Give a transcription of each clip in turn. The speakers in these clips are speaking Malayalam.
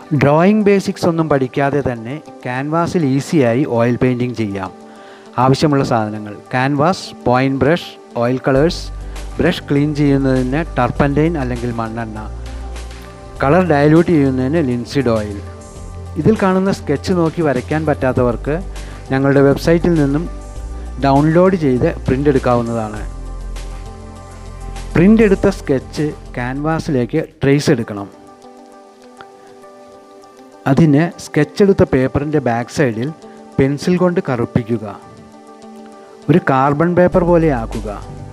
ഡ്രോയിങ് ബേസിക്സ് ഒന്നും പഠിക്കാതെ തന്നെ ക്യാൻവാസിൽ ഈസിയായി ഓയിൽ പെയിൻറ്റിങ് ചെയ്യാം ആവശ്യമുള്ള സാധനങ്ങൾ canvas paint brush oil colours brush clean ചെയ്യുന്നതിന് ടർപ്പൻറ്റൈൻ അല്ലെങ്കിൽ മണ്ണെണ്ണ കളർ ഡയലൂട്ട് ചെയ്യുന്നതിന് ലിൻസിഡ് ഓയിൽ ഇതിൽ കാണുന്ന സ്കെച്ച് നോക്കി വരയ്ക്കാൻ പറ്റാത്തവർക്ക് ഞങ്ങളുടെ വെബ്സൈറ്റിൽ നിന്നും ഡൗൺലോഡ് ചെയ്ത് പ്രിൻ്റ് എടുക്കാവുന്നതാണ് പ്രിൻ്റ് എടുത്ത സ്കെച്ച് ക്യാൻവാസിലേക്ക് ട്രേസ് എടുക്കണം അതിന് സ്കെച്ച് എടുത്ത പേപ്പറിൻ്റെ ബാക്ക് സൈഡിൽ പെൻസിൽ കൊണ്ട് കറുപ്പിക്കുക ഒരു കാർബൺ പേപ്പർ പോലെ ആക്കുക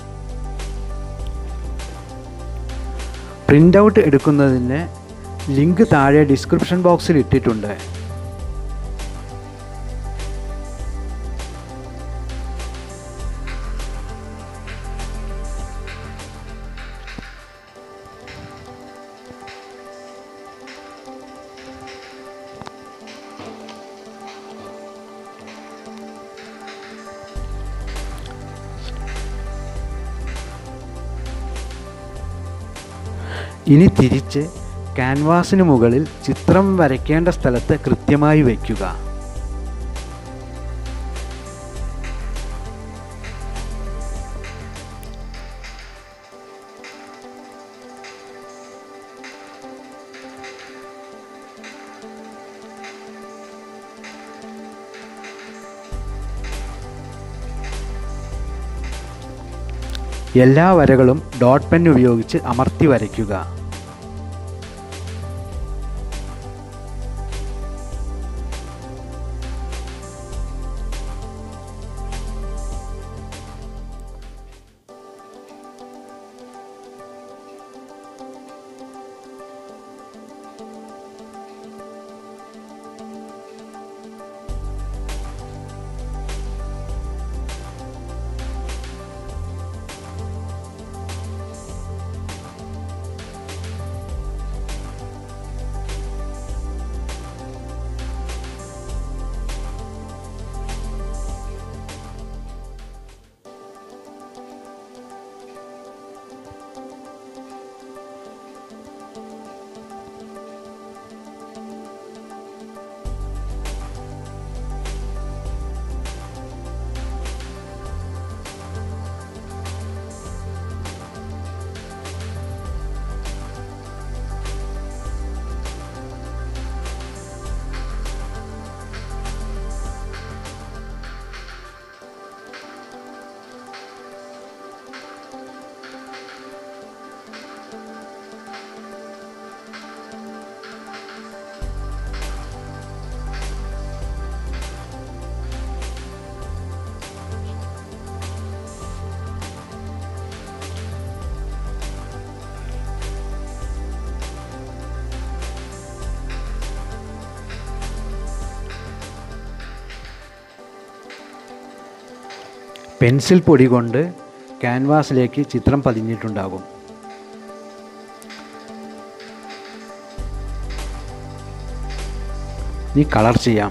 പ്രിൻ്റ് ഔട്ട് എടുക്കുന്നതിന് ലിങ്ക് താഴെ ഡിസ്ക്രിപ്ഷൻ ബോക്സിൽ ഇട്ടിട്ടുണ്ട് ഇനി തിരിച്ച് ക്യാൻവാസിന് മുകളിൽ ചിത്രം വരയ്ക്കേണ്ട സ്ഥലത്ത് കൃത്യമായി വയ്ക്കുക എല്ലാ വരകളും ഡോട്ട് പെൻ ഉപയോഗിച്ച് അമർത്തി വരയ്ക്കുക പെൻസിൽ പൊടി കൊണ്ട് ക്യാൻവാസിലേക്ക് ചിത്രം പതിഞ്ഞിട്ടുണ്ടാകും ഇനി കളർ ചെയ്യാം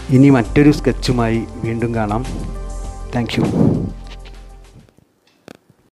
ഇനി മറ്റൊരു സ്കെച്ചുമായി വീണ്ടും കാണാം താങ്ക് യു